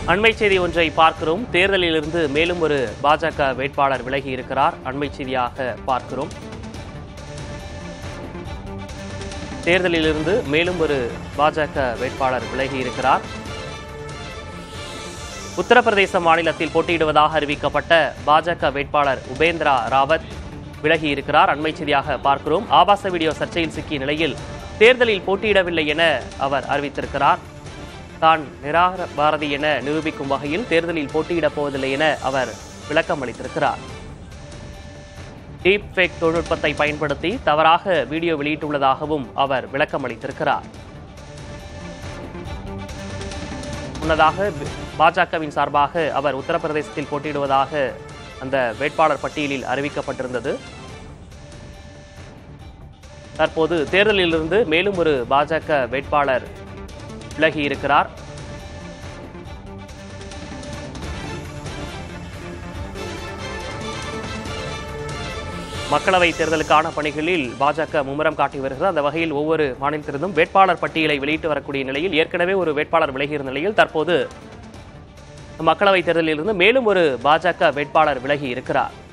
அண்மை செய்தி ஒன்றை பார்க்கிறோம் தேர்தலிலிருந்து மேலும் ஒரு பாஜக வேட்பாளர் விலகி இருக்கிறார் அண்மை செய்தியாக பார்க்கிறோம் தேர்தலிலிருந்து மேலும் ஒரு பாஜக வேட்பாளர் விலகி இருக்கிறார் உத்தரப்பிரதேச மாநிலத்தில் போட்டியிடுவதாக அறிவிக்கப்பட்ட பாஜக வேட்பாளர் உபேந்திரா ராவத் விலகி இருக்கிறார் அண்மை செய்தியாக பார்க்கிறோம் ஆபாச வீடியோ சர்ச்சையில் சிக்கிய நிலையில் தேர்தலில் போட்டியிடவில்லை என அவர் அறிவித்திருக்கிறார் தான் நிராகர பாரதி என நிரூபிக்கும் வகையில் தேர்தலில் போட்டியிடப் போவதில்லை என அவர் விளக்கம் அளித்திருக்கிறார் டீப் ஃபேக் தொழில்நுட்பத்தை பயன்படுத்தி தவறாக வீடியோ வெளியிட்டுள்ளதாகவும் அவர் விளக்கம் அளித்திருக்கிறார் முன்னதாக பாஜகவின் சார்பாக அவர் உத்தரப்பிரதேசத்தில் போட்டியிடுவதாக அந்த வேட்பாளர் பட்டியலில் அறிவிக்கப்பட்டிருந்தது தற்போது தேர்தலிலிருந்து மேலும் ஒரு பாஜக வேட்பாளர் விலகி இருக்கிறார் மக்களவை தேர்தலுக்கான பணிகளில் பாஜக மும்முரம் காட்டி வருகிறது அந்த வகையில் ஒவ்வொரு மாநிலத்திலிருந்தும் வேட்பாளர் பட்டியலை வெளியிட்டு வரக்கூடிய நிலையில் ஏற்கனவே ஒரு வேட்பாளர் விலகியிருந்த நிலையில் தற்போது மக்களவை தேர்தலிலிருந்து மேலும் ஒரு பாஜக வேட்பாளர் விலகி இருக்கிறார்